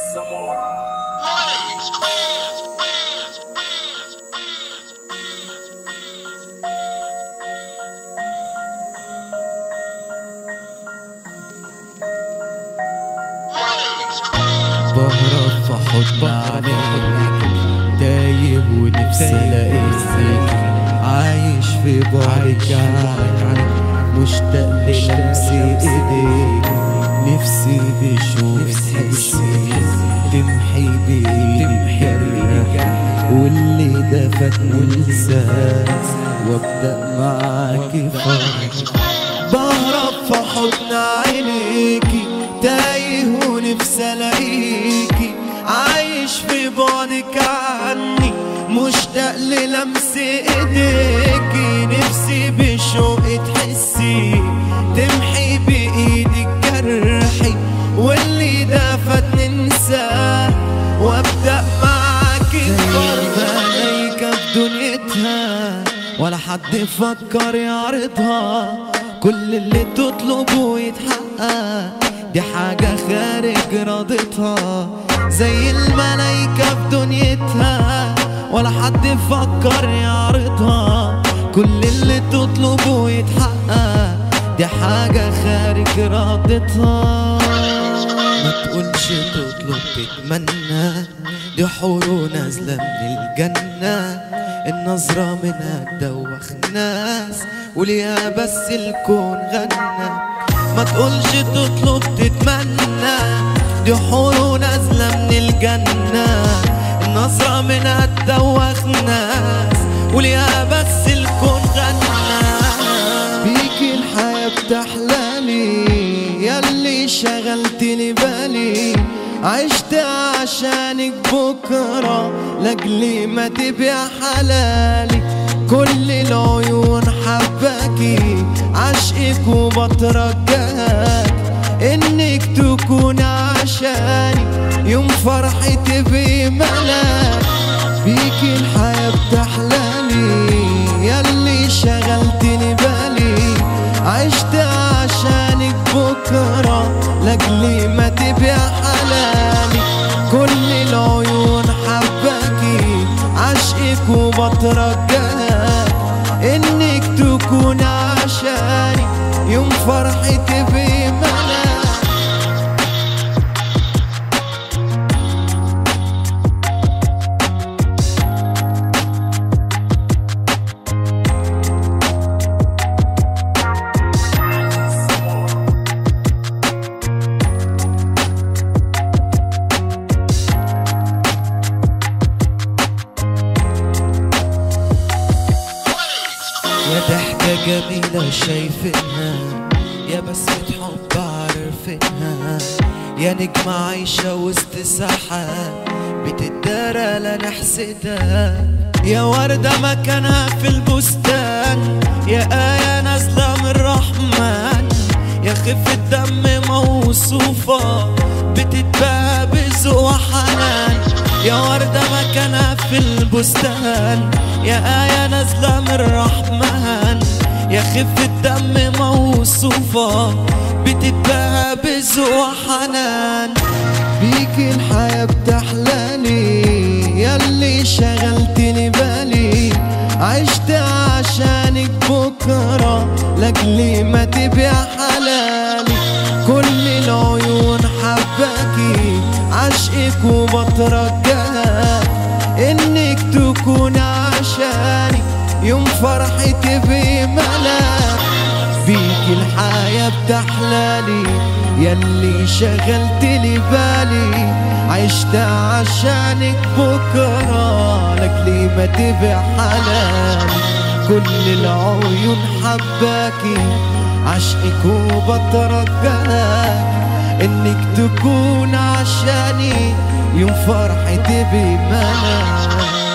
some more. بهرب في حضن عليك تايه ونفسي الاقيك عايش في بعدك عنك مشتاق للمسي ايديك نفسي بشوف حسي تمحي بايدك جرحك واللي دفت والساس وابدا معاك فرح بهرب في حضن عينيكي تايه ونفسي الاقيكي عايش في بعدك عني مشتاق للمس ايديكي نفسي بشوق تحسي تمحي بايدك جرحي واللي دفت ننساه وابدا معاكي ملايكة في دنيتها ولا حد يفكر يعرضها كل اللي تطلبه يتحقق دي حاجة خارج رادتها زي الملايكة في دنيتها ولا حد يفكر يعرضها كل اللي تطلبه يتحقق دي حاجة خارج رادتها ما تقولش تطلب تتمنى دي حور نازلة من الجنة النظرة منها تدوخ ناس وليها بس الكون غنى ما تقولش تطلب تتمنى دي حور نازلة من الجنة النظرة منها تدوخ ناس وليها بس الكون غنى بيكي الحياة بتحلالي ياللي شغلت لي بالي عشت عشانك بكرة لاجلي ما تبيع حلالي كل العيون حباكي عشقك وبترجاك انك تكون عشاني يوم فرحي تبقي ملاك بيكي الحياة بتحلالي ياللي شغلت لي بالي عشت عشانك بكرة لاجلي ما تبيع حلالي كل العيون حباكي عشقك وبترجاك انك تكون عشاني يوم فرحي تبقي ملاك يا ضحكة جميلة شايفينها يا بسمة حب عارفينها يا نجمة عايشة وسط سحاب بتدارى لا نحسدها يا وردة مكانها في البستان يا آية نازلة من الرحمن يا خفة دم موصوفة بتتباهى بذوق وحنان يا وردة مكانها في البستان يا آية نازلة من الرحمن يا خفة دم موصوفة بتتباهى بذوق وحنان بيكي الحياة بتحلالي ياللي شغلت لي بالي عشت عشانك بكرة لاجلي ما تبيع حلالي كل العيون حباكي عشقك وبترجاك انك تكون عشاني يوم فرحي تبقي ملاك بيك الحياة بتحلالي ياللي شغلت لي بالي عشت عشانك بكرة لاجلي ما تبيع حلالي كل العيون حباكي عشقك وبترجاك انك تكون عشاني يوم فرحي تبقي ملاك